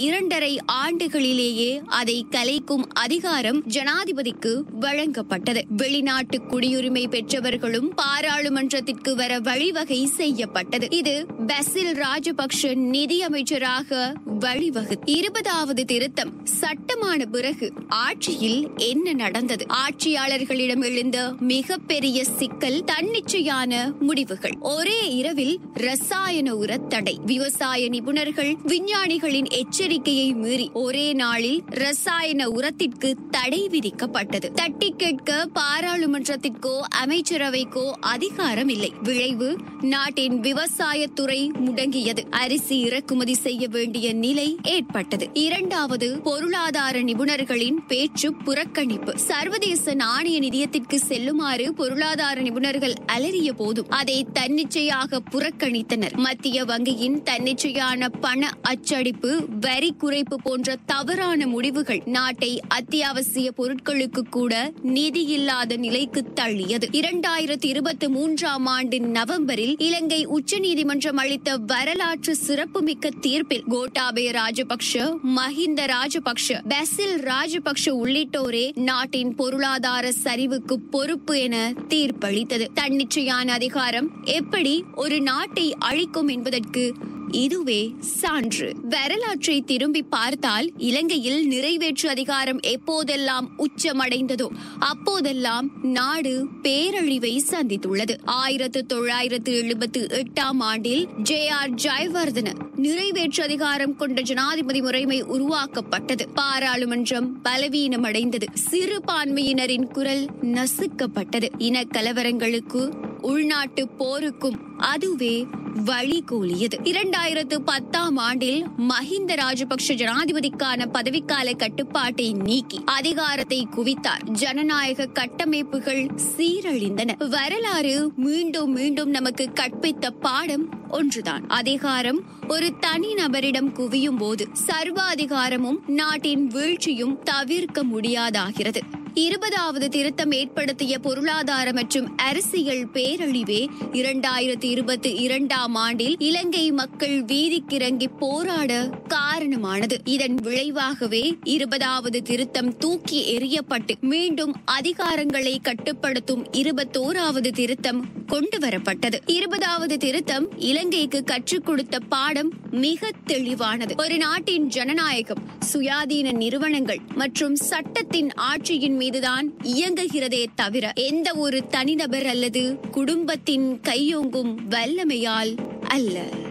இரண்டரை ஆண்டுகளிலேயே அதை கலைக்கும் அதிகாரம் ஜனாதிபதிக்கு வழங்கப்பட்டது வெளிநாட்டு குடியுரிமை பெற்றவர்களும் பாராளுமன்றத்திற்கு வர வழிவகை செய்யப்பட்டது இது பசில் ராஜபக்ஷ நிதியமைச்சராக வழிவகு இருபதாவது திருத்தம் சட்டமான பிறகு ஆட்சியில் என்ன நடந்தது ஆட்சியாளர்களிடம் எழுந்த மிகப்பெரிய சிக்கல் தன்னிச்சையான முடிவுகள் ஒரே இரவில் ரசாயன உர தடை விவசாய நிபுணர்கள் விஞ்ஞானிகளின் எச்சரிக்கையை மீறி ஒரே நாளில் ரசாயன உரத்திற்கு தடை விதிக்கப்பட்டது தட்டி கேட்க பாராளுமன்றத்திற்கோ அமைச்சரவைக்கோ அதிகாரம் இல்லை விளைவு நாட்டின் விவசாயத்துறை முடங்கியது அரிசி இறக்குமதி செய்ய வேண்டிய நிலை ஏற்பட்டது இரண்டாவது பொருளாதார நிபுணர்களின் பேச்சு புறக்கணிப்பு சர்வதேச நாணய நிதியத்திற்கு செல்லுமாறு பொருளாதார நிபுணர்கள் அலறிய போதும் அதை தன்னிச்சையாக புறக்கணித்தனர் மத்திய வங்கியின் தன்னிச்சையான பண அச்சடிப்பு வரி குறைப்பு போன்ற தவறான முடிவுகள் நாட்டை அத்தியாவசிய பொருட்களுக்கு கூட நிதி இல்லாத நிலைக்கு தள்ளியது இரண்டாயிரத்தி இருபத்தி மூன்றாம் ஆண்டு நவம்பரில் இலங்கை உச்சநீதிமன்றம் அளித்த வரலாற்று சிறப்புமிக்க தீர்ப்பில் கோட்டாபய ராஜபக்ஷ மஹிந்த ராஜபக்ஷ பசில் ராஜபக்ஷ உள்ளிட்டோரே நாட்டின் பொருளாதார சரிவுக்கு பொறுப்பு என தீர்ப்பளித்தது தன்னிச்சையான அதிகாரம் எப்படி ஒரு நாட்டை அழிக்கும் என்பதற்கு இதுவே சான்று வரலாற்றை திரும்பி பார்த்தால் இலங்கையில் நிறைவேற்று அதிகாரம் எப்போதெல்லாம் உச்சமடைந்ததோ அப்போதெல்லாம் நாடு பேரழிவை சந்தித்துள்ளது ஆயிரத்து தொள்ளாயிரத்து எழுபத்து எட்டாம் ஆண்டில் ஜே ஆர் ஜெயவர்தன நிறைவேற்று அதிகாரம் கொண்ட ஜனாதிபதி முறைமை உருவாக்கப்பட்டது பாராளுமன்றம் பலவீனமடைந்தது சிறுபான்மையினரின் குரல் நசுக்கப்பட்டது இன கலவரங்களுக்கு உள்நாட்டு போருக்கும் அதுவே வழிகோலியது இரண்டாயிரத்து பத்தாம் ஆண்டில் மஹிந்த ராஜபக்ஷ ஜனாதிபதிக்கான பதவிக்கால கட்டுப்பாட்டை நீக்கி அதிகாரத்தை குவித்தார் ஜனநாயக கட்டமைப்புகள் சீரழிந்தன வரலாறு மீண்டும் மீண்டும் நமக்கு கற்பித்த பாடம் ஒன்றுதான் அதிகாரம் ஒரு தனி நபரிடம் குவியும் போது சர்வாதிகாரமும் நாட்டின் வீழ்ச்சியும் தவிர்க்க முடியாதாகிறது இருபதாவது திருத்தம் ஏற்படுத்திய பொருளாதார மற்றும் அரசியல் பேரழிவே இரண்டாயிரத்தி இருபத்தி இரண்டாம் ஆண்டில் இலங்கை மக்கள் வீதிக்கிறங்கி போராட காரணமானது இதன் விளைவாகவே இருபதாவது திருத்தம் தூக்கி எறியப்பட்டு மீண்டும் அதிகாரங்களை கட்டுப்படுத்தும் இருபத்தோராவது திருத்தம் கொண்டு வரப்பட்டது இருபதாவது திருத்தம் இலங்கைக்கு கற்றுக் கொடுத்த பாடம் மிக தெளிவானது ஒரு நாட்டின் ஜனநாயகம் சுயாதீன நிறுவனங்கள் மற்றும் சட்டத்தின் ஆட்சியின் மீதுதான் இயங்குகிறதே தவிர எந்த ஒரு தனிநபர் அல்லது குடும்பத்தின் கையோங்கும் வல்லமையால் அல்ல